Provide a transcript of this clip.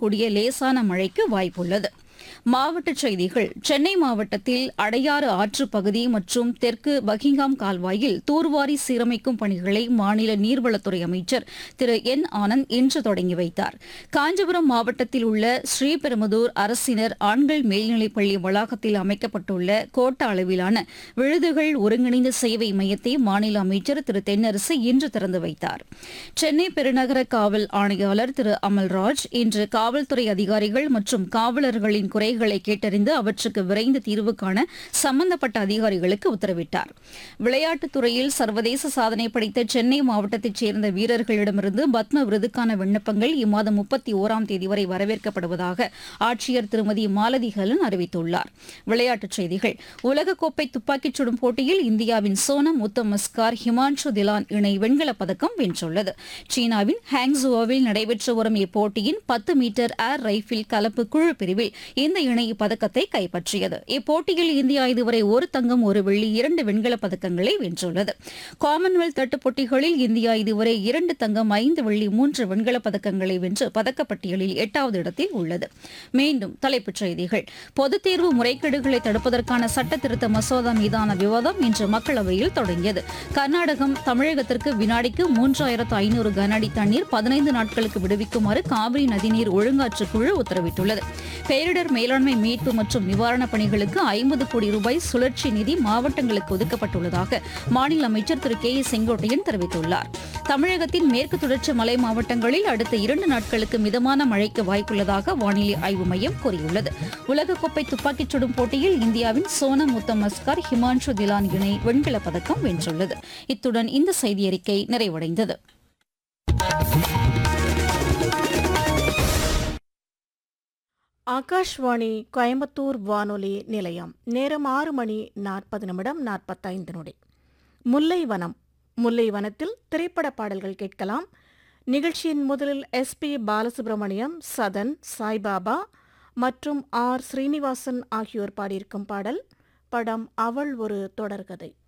கூடிய லேசான மழைக்கு வாய்ப்புள்ளது மாவட்டச் செய்திகள் சென்னை மாவட்டத்தில் அடையாறு ஆற்றுப் பகுதி மற்றும் தெற்கு பக்கிங்காம் கால்வாயில் தூர்வாரி சீரமைக்கும் பணிகளை மாநில நீர்வளத்துறை அமைச்சர் திரு என் ஆனந்த் இன்று தொடங்கி வைத்தார் காஞ்சிபுரம் மாவட்டத்தில் உள்ள ஸ்ரீபெரும்புதூர் அரசினர் ஆண்கள் மேல்நிலைப்பள்ளி வளாகத்தில் அமைக்கப்பட்டுள்ள கோட்ட அளவிலான விழுதுகள் ஒருங்கிணைந்த சேவை மையத்தை மாநில அமைச்சர் திரு தென்னரசு இன்று திறந்து வைத்தார் சென்னை பெருநகர காவல் ஆணையாளர் திரு அமல்ராஜ் இன்று காவல்துறை அதிகாரிகள் மற்றும் காவலர்களின் குறைகளை கேட்டறிந்து அவற்றுக்கு விரைந்து தீர்வு காண சம்பந்தப்பட்ட அதிகாரிகளுக்கு உத்தரவிட்டார் விளையாட்டுத் துறையில் சர்வதேச சாதனை படைத்த சென்னை மாவட்டத்தைச் சேர்ந்த வீரர்களிடமிருந்து பத்ம விருதுக்கான விண்ணப்பங்கள் இம்மாதம் முப்பத்தி ஓராம் தேதி வரை வரவேற்கப்படுவதாக ஆட்சியர் திருமதி மாலதி ஹலன் அறிவித்துள்ளார் விளையாட்டுச் செய்திகள் உலகக்கோப்பை துப்பாக்கிச் சுடும் போட்டியில் இந்தியாவின் சோனம் உத்தம் மஸ்கார் ஹிமான்ஷு திலான் இணை வெண்கலப் பதக்கம் வென்றுள்ளது சீனாவின் ஹாங்ஸுவோவில் நடைபெற்று வரும் இப்போட்டியின் பத்து மீட்டர் ஏர் ரைபிள் கலப்பு குழு பிரிவில் இந்த இணை இப்பதக்கத்தை கைப்பற்றியது இப்போட்டியில் இந்தியா இதுவரை ஒரு தங்கம் ஒரு வெள்ளி இரண்டு வெண்கலப் பதக்கங்களை வென்றுள்ளது காமன்வெல்த் தட்டுப் போட்டிகளில் இந்தியா இதுவரை இரண்டு தங்கம் ஐந்து வெள்ளி மூன்று வெண்கலப் பதக்கங்களை வென்று பதக்கப்பட்டியலில் எட்டாவது இடத்தில் உள்ளது மீண்டும் தலைப்புச் செய்திகள் பொதுத் தேர்வு முறைகேடுகளை தடுப்பதற்கான சட்ட திருத்த மசோதா மீதான விவாதம் இன்று மக்களவையில் தொடங்கியது கர்நாடகம் தமிழகத்திற்கு வினாடிக்கு மூன்றாயிரத்து ஐநூறு கன அடி தண்ணீர் பதினைந்து நாட்களுக்கு விடுவிக்குமாறு காவிரி நதிநீர் ஒழுங்காற்று குழு உத்தரவிட்டுள்ளது பேரிடர் மேலாண்மை மீட்பு மற்றும் நிவாரணப் பணிகளுக்கு ஐம்பது கோடி ரூபாய் சுழற்சி நிதி மாவட்டங்களுக்கு ஒதுக்கப்பட்டுள்ளதாக மாநில அமைச்சர் திரு கே ஏ செங்கோட்டையன் தெரிவித்துள்ளார் தமிழகத்தின் மேற்கு தொடர்ச்சி மலை மாவட்டங்களில் அடுத்த இரண்டு நாட்களுக்கு மிதமான மழைக்கு வாய்ப்புள்ளதாக வானிலை ஆய்வு மையம் கூறியுள்ளது உலகக்கோப்பை துப்பாக்கிச் சுடும் போட்டியில் இந்தியாவின் சோனம் உத்தம் மஸ்கார் ஹிமான்ஷு திலான் இணை வெண்கலப் பதக்கம் வென்றுள்ளது இத்துடன் இந்த செய்தியறிக்கை நிறைவடைந்தது ஆகாஷ்வாணி கோயம்புத்தூர் வானொலி நிலையம் நேரம் ஆறு மணி நாற்பது நிமிடம் நாற்பத்தைந்து நொடி முல்லைவனம் முல்லைவனத்தில் திரைப்பட பாடல்கள் கேட்கலாம் நிகழ்ச்சியின் முதலில் எஸ்பி பாலசுப்ரமணியம் சதன் சாய்பாபா மற்றும் ஆர் ஸ்ரீனிவாசன் ஆகியோர் பாடியிருக்கும் பாடல் படம் அவள் ஒரு தொடர்கதை